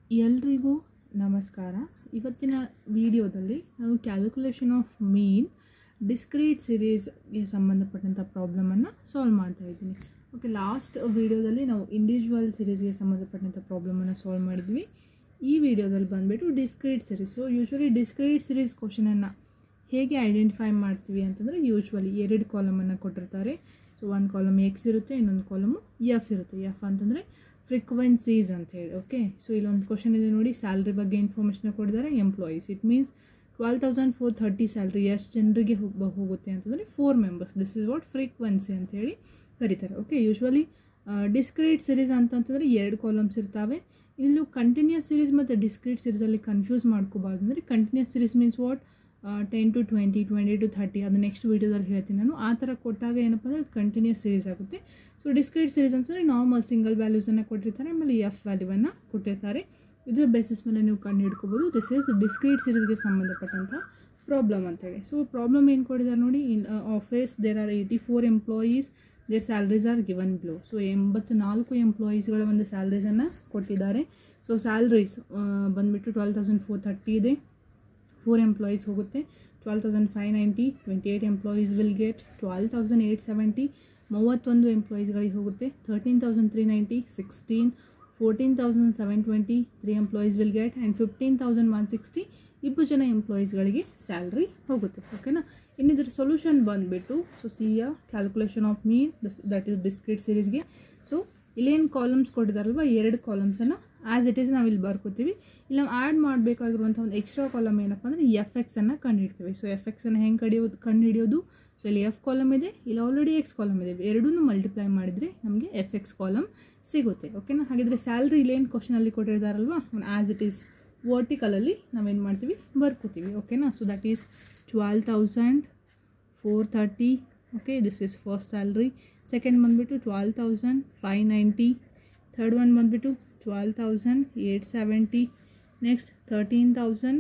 ಎಲ್ರಿಗೂ ನಮಸ್ಕಾರ ಇವತ್ತಿನ ವಿಡಿಯೋದಲ್ಲಿ ನಾವು ಕ್ಯಾಲ್ಕುಲೇಷನ್ ಆಫ್ ಮೀನ್ ಡಿಸ್ಕ್ರೀಟ್ ಸಿರೀಸ್ಗೆ ಸಂಬಂಧಪಟ್ಟಂಥ ಪ್ರಾಬ್ಲಮನ್ನು ಸಾಲ್ವ್ ಮಾಡ್ತಾ ಇದ್ದೀನಿ ಓಕೆ ಲಾಸ್ಟ್ ವಿಡಿಯೋದಲ್ಲಿ ನಾವು ಇಂಡಿವಿಜುವಲ್ ಸಿರೀಸ್ಗೆ ಸಂಬಂಧಪಟ್ಟಂಥ ಪ್ರಾಬ್ಲಮನ್ನು ಸಾಲ್ವ್ ಮಾಡಿದ್ವಿ ಈ ವಿಡಿಯೋದಲ್ಲಿ ಬಂದುಬಿಟ್ಟು discrete series so usually discrete series ಕ್ವಶನನ್ನು ಹೇಗೆ ಐಡೆಂಟಿಫೈ ಮಾಡ್ತೀವಿ ಅಂತಂದರೆ ಯೂಶ್ವಲಿ ಎರಡು ಕಾಲಮನ್ನು ಕೊಟ್ಟಿರ್ತಾರೆ ಸೊ ಒಂದು ಕಾಲಮ್ ಎಕ್ಸ್ ಇರುತ್ತೆ ಇನ್ನೊಂದು ಕಾಲಮು ಎಫ್ ಇರುತ್ತೆ ಎಫ್ ಅಂತಂದರೆ ಫ್ರಿಕ್ವೆನ್ಸೀಸ್ ಅಂತ ಹೇಳಿ ಓಕೆ ಸೊ ಇಲ್ಲೊಂದು ಕ್ವಶನ್ ಇದೆ ನೋಡಿ ಸ್ಯಾಲ್ರಿ ಬಗ್ಗೆ ಇನ್ಫಾರ್ಮೇಷನ್ ಕೊಟ್ಟಿದ್ದಾರೆ employees it means twelve thousand four thirty salary ಎಷ್ಟು ಜನರಿಗೆ ಹೋಗ ಹೋಗುತ್ತೆ ಅಂತಂದರೆ four members this is what frequency ಅಂತ ಹೇಳಿ ಕರೀತಾರೆ ಓಕೆ ಯೂಶ್ವಲಿ ಡಿಸ್ಕ್ರೀಟ್ ಸಿರೀಸ್ ಅಂತಂತಂದರೆ ಎರಡು ಕಾಲಮ್ಸ್ ಇರ್ತವೆ ಇಲ್ಲೂ ಕಂಟಿನ್ಯೂಸ್ ಸಿರೀಸ್ ಮತ್ತು ಡಿಸ್ಕ್ರೀಟ್ ಸಿರೀಸಲ್ಲಿ ಕನ್ಫ್ಯೂಸ್ ಮಾಡ್ಕೋಬಾರ್ದು ಅಂದರೆ continuous series means what ten to twenty twenty to thirty ಅದು ನೆಕ್ಸ್ಟ್ ವೀಡಿಯೋದಲ್ಲಿ ಹೇಳ್ತೀನಿ ನಾನು ಆ ಥರ ಕೊಟ್ಟಾಗ ಏನಪ್ಪ ಅಂದರೆ ಅದು ಕಂಟಿನ್ಯೂಸ್ ಸಿರೀಸ್ ಆಗುತ್ತೆ ಸೊ ಡಿಸ್ಕ್ರೀಟ್ ಸಿರೀಸ್ ಅಂತಂದರೆ ನಾರ್ಮಲ್ ಸಿಂಗಲ್ ವ್ಯಾಲ್ಯೂಸನ್ನು ಕೊಟ್ಟಿರ್ತಾರೆ ಆಮೇಲೆ ಎಫ್ ವ್ಯಾಲ್ಯೂವನ್ನು ಕೊಟ್ಟಿರ್ತಾರೆ ಇದರ ಬೇಸಿಸ್ ಮೇಲೆ ನೀವು ಕಂಡು ಹಿಡ್ಕೋಬೋದು ದಿಸ್ ಈಸ್ ಡಿಸ್ಕ್ರೀಟ್ ಸಿರೀಸ್ಗೆ ಸಂಬಂಧಪಟ್ಟಂಥ ಪ್ರಾಬ್ಲಮ್ ಅಂತೇಳಿ ಸೊ ಪ್ರಾಬ್ಲಮ್ ಏನು ಕೊಟ್ಟಿದ್ದಾರೆ ನೋಡಿ in office there are eighty four employees their salaries are given below so ಎಂಬತ್ತು ನಾಲ್ಕು ಎಂಪ್ಲಾಯೀಸ್ಗಳ ಒಂದು ಸ್ಯಾಲ್ರೀಸನ್ನು ಕೊಟ್ಟಿದ್ದಾರೆ ಸೊ ಸ್ಯಾಲ್ರೀಸ್ ಬಂದುಬಿಟ್ಟು ಟ್ವೆಲ್ ತೌಸಂಡ್ ಫೋರ್ ಥರ್ಟಿ ಇದೆ ಫೋರ್ ಎಂಪ್ಲಾಯೀಸ್ ಹೋಗುತ್ತೆ twelve thousand five ninety twenty eight employees will get twelve thousand eight seventy ಮೂವತ್ತೊಂದು ಎಂಪ್ಲಾಯೀಸ್ಗಳಿಗೆ ಹೋಗುತ್ತೆ thirteen thousand three ninety sixteen fourteen thousand seven twenty three employees will get and fifteen thousand one sixty ಇಬ್ಬರು ಜನ ಎಂಪ್ಲಾಯೀಸ್ಗಳಿಗೆ salary ಹೋಗುತ್ತೆ ಓಕೆನಾ ಇನ್ನಿದ್ರ solution ಬಂದುಬಿಟ್ಟು ಸೊ ಸಿ ಯ calculation of mean thus that is discrete ಸೀರೀಸ್ಗೆ ಸೊ ಇಲ್ಲೇನು ಕಾಲಮ್ಸ್ ಕೊಟ್ಟಿದ್ದಾರಲ್ವ ಎರಡು ಕಾಲಮ್ಸನ್ನು ಆ್ಯಸ್ ಇಟ್ ಈಸ್ ನಾವು ಇಲ್ಲಿ ಬರ್ಕೋತೀವಿ ಇಲ್ಲ ನಾವು ಆ್ಯಡ್ ಮಾಡಬೇಕಾಗಿರುವಂಥ ಒಂದು ಎಕ್ಸ್ಟ್ರಾ ಕಾಲಮ್ ಏನಪ್ಪ ಅಂದರೆ ಎಫ್ ಎಕ್ಸನ್ನು ಕಂಡುಹಿಡ್ತೀವಿ ಸೊ ಎಫ್ ಎಕ್ಸನ್ನು ಹೆಂಗೆ ಕಡಿಯೋದು ಕಂಡುಹಿಡಿಯೋದು ಸೊ ಇಲ್ಲಿ ಎಫ್ ಕಾಲಮ್ ಇದೆ ಇಲ್ಲಿ ಆಲ್ರೆಡಿ ಎಕ್ಸ್ ಕಾಲಮ್ ಇದೆ ಎರಡೂ ಮಲ್ಟಿಪ್ಲೈ ಮಾಡಿದರೆ ನಮಗೆ ಎಫ್ ಎಕ್ಸ್ ಕಾಲಮ್ ಸಿಗುತ್ತೆ ಓಕೆನಾ ಹಾಗಿದ್ರೆ ಸ್ಯಾಲ್ರಿ ಇಲ್ಲೇನು ಕ್ವಶನಲ್ಲಿ ಕೊಟ್ಟಿದ್ದಾರಲ್ವ ಆ್ಯಸ್ ಇಟ್ ಈಸ್ ವರ್ಟಿಕಲಲ್ಲಿ ನಾವೇನು ಮಾಡ್ತೀವಿ ಬರ್ಕೋತೀವಿ ಓಕೆನಾ so that is twelve thousand four thirty okay this is first salary second ಬಂದುಬಿಟ್ಟು twelve thousand five ninety third one ಬಂದುಬಿಟ್ಟು twelve thousand eight seventy next thirteen thousand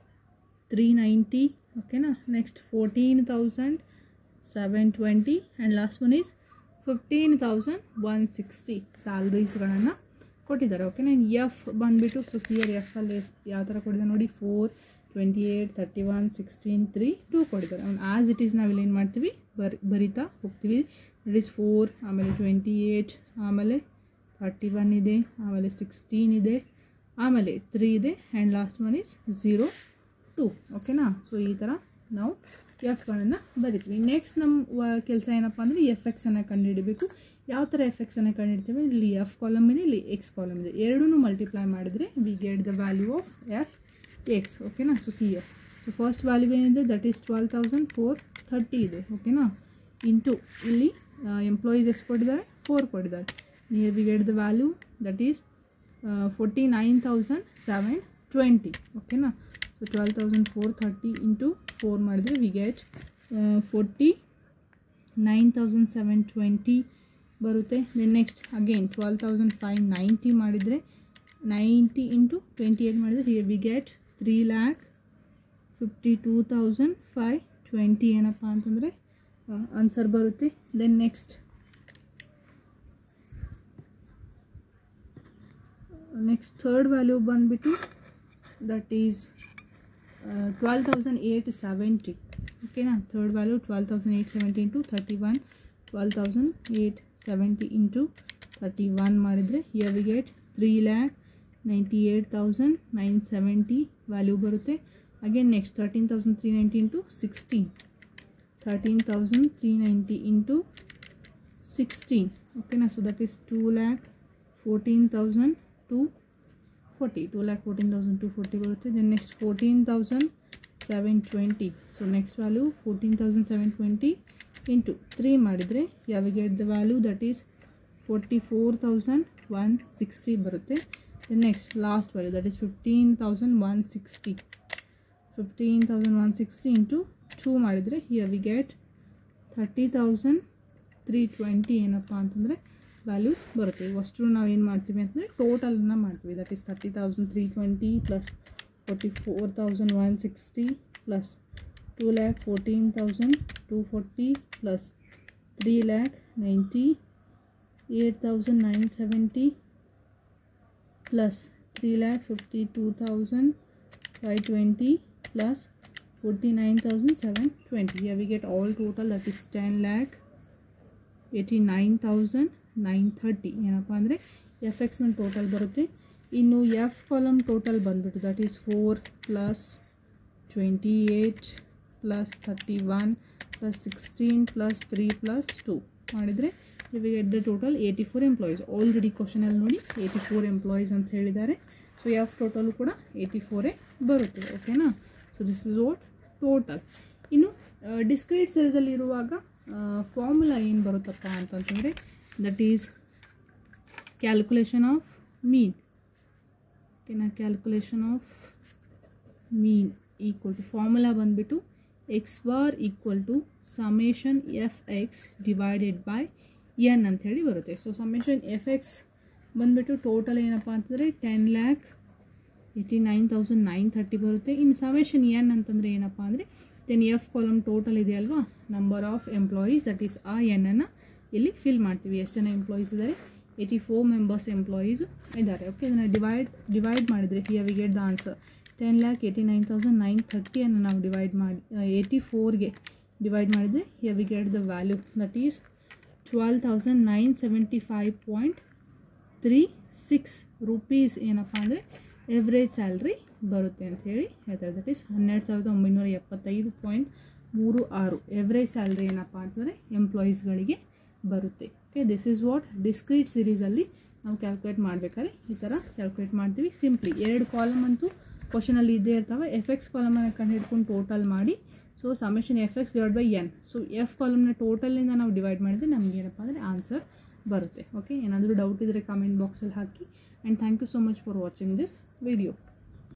three ninety ಓಕೆನಾ next fourteen thousand seven twenty and last one is fifteen thousand one sixty ಸ್ಯಾಲ್ರೀಸ್ಗಳನ್ನು ಕೊಟ್ಟಿದ್ದಾರೆ ಓಕೆನಾ F ಬಂದುಬಿಟ್ಟು so C R F ಅಲ್ಲಿ ಯಾವ ಥರ ಕೊಟ್ಟಿದ್ದಾರೆ ನೋಡಿ four twenty eight thirty one sixteen three two ಕೊಟ್ಟಿದ್ದಾರೆ ಅವ್ನು ಆ್ಯಸ್ ಇಟ್ ಈಸ್ ನಾವಿಲ್ಲಿ ಏನು ಮಾಡ್ತೀವಿ ಬರಿ ಬರಿತಾ ಹೋಗ್ತೀವಿ ದಟ್ ಈಸ್ ಫೋರ್ ಆಮೇಲೆ ಟ್ವೆಂಟಿ ಏಯ್ಟ್ ಆಮೇಲೆ ತರ್ಟಿ ಒನ್ ಇದೆ ಆಮೇಲೆ ಸಿಕ್ಸ್ಟೀನ್ ಇದೆ ಆಮೇಲೆ ತ್ರೀ ಇದೆ and last one is zero two ಓಕೆನಾ ಸೊ ಈ ಥರ ನಾವು ಎಫ್ಗಳನ್ನು ಬರಿತೀವಿ ನೆಕ್ಸ್ಟ್ ನಮ್ಮ ಕೆಲಸ ಏನಪ್ಪ ಅಂದರೆ ಎಫ್ ಎಕ್ಸನ್ನು ಕಂಡುಹಿಡಬೇಕು ಯಾವ ಥರ ಎಫ್ ಎಕ್ಸನ್ನು ಕಂಡುಹಿಡ್ತೀವಿ ಇಲ್ಲಿ ಎಫ್ ಕಾಲಮ್ ಇದೆ ಇಲ್ಲಿ ಎಕ್ಸ್ ಕಾಲಮ್ ಇದೆ ಎರಡೂ ಮಲ್ಟಿಪ್ಲೈ ಮಾಡಿದರೆ we get the value of F X ಓಕೆನಾ so see F so first value ಏನಿದೆ that is twelve thousand four thirty ಇದೆ ಓಕೆನಾ ಇಂಟು ಇಲ್ಲಿ ಎಂಪ್ಲಾಯೀಸ್ ಎಷ್ಟು ಕೊಟ್ಟಿದ್ದಾರೆ ಫೋರ್ ಕೊಟ್ಟಿದ್ದಾರೆ here we get the value that is forty nine thousand seven twenty ಓಕೆನಾ so twelve thousand four thirty into four ಮಾಡಿದರೆ we get forty nine thousand seven twenty ಬರುತ್ತೆ then next again twelve thousand five ninety ಮಾಡಿದರೆ ninety into twenty eight ಮಾಡಿದರೆ here we get three lakh fifty two thousand five twenty ಏನಪ್ಪ ಅಂತಂದರೆ answer ಬರುತ್ತೆ then next next third value ಬಂದುಬಿಟ್ಟು that is twelve thousand eight seventy ಓಕೆನಾ third value twelve thousand eight seventy into thirty one twelve thousand eight seventy into thirty one ಮಾಡಿದರೆ here we get three lakh ninety eight thousand nine seventy value ಬರುತ್ತೆ again next thirteen thousand three ninety into sixteen thirteen thousand three ninety into sixteen ಓಕೆನಾ so that is two lakh fourteen thousand two forty two lakh fourteen thousand two forty ಬರುತ್ತೆ then next fourteen thousand seven twenty so next value fourteen thousand seven twenty into three ಮಾಡಿದರೆ ಯಾವ get the value that is forty four thousand one sixty ಬರುತ್ತೆ then next last value that is fifteen thousand one sixty fifteen thousand one sixty into two ಮಾಡಿದರೆ here we get thirty thousand three twenty ಏನಪ್ಪ ಅಂತಂದರೆ values ಬರುತ್ತೆ ಅಷ್ಟು ನಾವು ಏನು ಮಾಡ್ತೀವಿ ಅಂತಂದರೆ ಟೋಟಲನ್ನು ಮಾಡ್ತೀವಿ that is thirty thousand three twenty plus forty four thousand one sixty plus two lakh fourteen thousand two forty plus three lakh ninety eight thousand nine seventy plus three lakh fifty two thousand five twenty plus forty nine thousand seven twenty here we get all total that is 10 lakh eighty nine thousand nine thirty ಏನಪ್ಪ ಅಂದರೆ F ಎಕ್ಸ್ನ total ಬರುತ್ತೆ ಇನ್ನು F column total ಬಂದುಬಿಟ್ಟು that is four plus twenty eight plus thirty one plus sixteen plus three plus two ಮಾಡಿದರೆ we get the total eighty four employees already ಕ್ವಶನಲ್ಲಿ ನೋಡಿ eighty four employees ಅಂತ ಹೇಳಿದ್ದಾರೆ so F total ಕೂಡ eighty ಫೋರೇ ಬರುತ್ತೆ ಓಕೆನಾ so this is what total ಇನ್ನು ಡಿಸ್ಕ್ರೀಟ್ ಸೈಜಲ್ಲಿ ಇರುವಾಗ ಫಾರ್ಮುಲಾ ಏನು ಬರುತ್ತಪ್ಪ ಅಂತಂತಂದರೆ that is calculation of mean ಓಕೆನಾ calculation of mean equal to formula ಬಂದುಬಿಟ್ಟು X bar equal to summation F X divided by N ಅಂಥೇಳಿ ಬರುತ್ತೆ ಸೊ ಸಮೇಷನ್ ಎಫ್ ಎಕ್ಸ್ ಬಂದುಬಿಟ್ಟು ಟೋಟಲ್ ಏನಪ್ಪ ಅಂತಂದರೆ ten lakh eighty nine thousand nine thirty ಬರುತ್ತೆ ಇನ್ನು summation N ಅಂತಂದರೆ ಏನಪ್ಪ ಅಂದರೆ ದೆನ್ ಎಫ್ ಕಾಲಮ್ ಟೋಟಲ್ ಇದೆಯಲ್ವಾ number of employees that is ಆ ಎನ್ನನ್ನು ಇಲ್ಲಿ ಫಿಲ್ ಮಾಡ್ತೀವಿ ಎಷ್ಟು ಜನ ಎಂಪ್ಲಾಯೀಸ್ ಇದ್ದಾರೆ ಏಯ್ಟಿ ಫೋರ್ ಮೆಂಬರ್ಸ್ ಎಂಪ್ಲಾಯೀಸು ಇದ್ದಾರೆ ಓಕೆ ಇದನ್ನು ಡಿವೈಡ್ ಡಿವೈಡ್ ಮಾಡಿದರೆ here we get the answer ten lakh eighty nine thousand nine ಥರ್ಟಿಯನ್ನು ನಾವು ಡಿವೈಡ್ ಮಾಡಿ ಏಯ್ಟಿ ಫೋರ್ಗೆ ಡಿವೈಡ್ ಮಾಡಿದರೆ here we get the value that is twelve thousand nine seventy five point three six rupees ಏನಪ್ಪ ಅಂದರೆ average salary ಬರುತ್ತೆ ಅಂತ ಹೇಳಿ ಹೇಳ್ತಾರೆ ದಟ್ ಈಸ್ ಹನ್ನೆರಡು ಸಾವಿರದ ಒಂಬೈನೂರ ಎಪ್ಪತ್ತೈದು ಪಾಯಿಂಟ್ ಮೂರು ಆರು ಎವ್ರೇಜ್ ಸ್ಯಾಲ್ರಿ ಏನಪ್ಪ ಅಂತಂದರೆ ಎಂಪ್ಲಾಯೀಸ್ಗಳಿಗೆ ಬರುತ್ತೆ okay this is what discrete ಸೀರೀಸಲ್ಲಿ ನಾವು ಕ್ಯಾಲ್ಕುಲೇಟ್ ಮಾಡಬೇಕಾದ್ರೆ ಈ ಥರ ಕ್ಯಾಲ್ಕುಲೇಟ್ ಮಾಡ್ತೀವಿ ಸಿಂಪ್ಲಿ ಎರಡು ಕಾಲಮ್ ಅಂತೂ ಕ್ವಶನಲ್ಲಿ ಇದ್ದೇ ಇರ್ತವೆ ಎಫ್ ಎಕ್ಸ್ ಕಾಲಮನ್ನು ಕಂಡು ಹಿಡ್ಕೊಂಡು ಟೋಟಲ್ ಮಾಡಿ so summation F x divide by n so f ಕಾಲಮ್ನ ಟೋಟಲಿಂದ ನಾವು ಡಿವೈಡ್ ಮಾಡಿದರೆ ನಮ್ಗೆ ಏನಪ್ಪ ಅಂದರೆ ಆನ್ಸರ್ ಬರುತ್ತೆ ಓಕೆ ಏನಾದರೂ ಡೌಟ್ ಇದ್ದರೆ ಕಾಮೆಂಟ್ ಬಾಕ್ಸಲ್ಲಿ ಹಾಕಿ and thank you so much for watching this video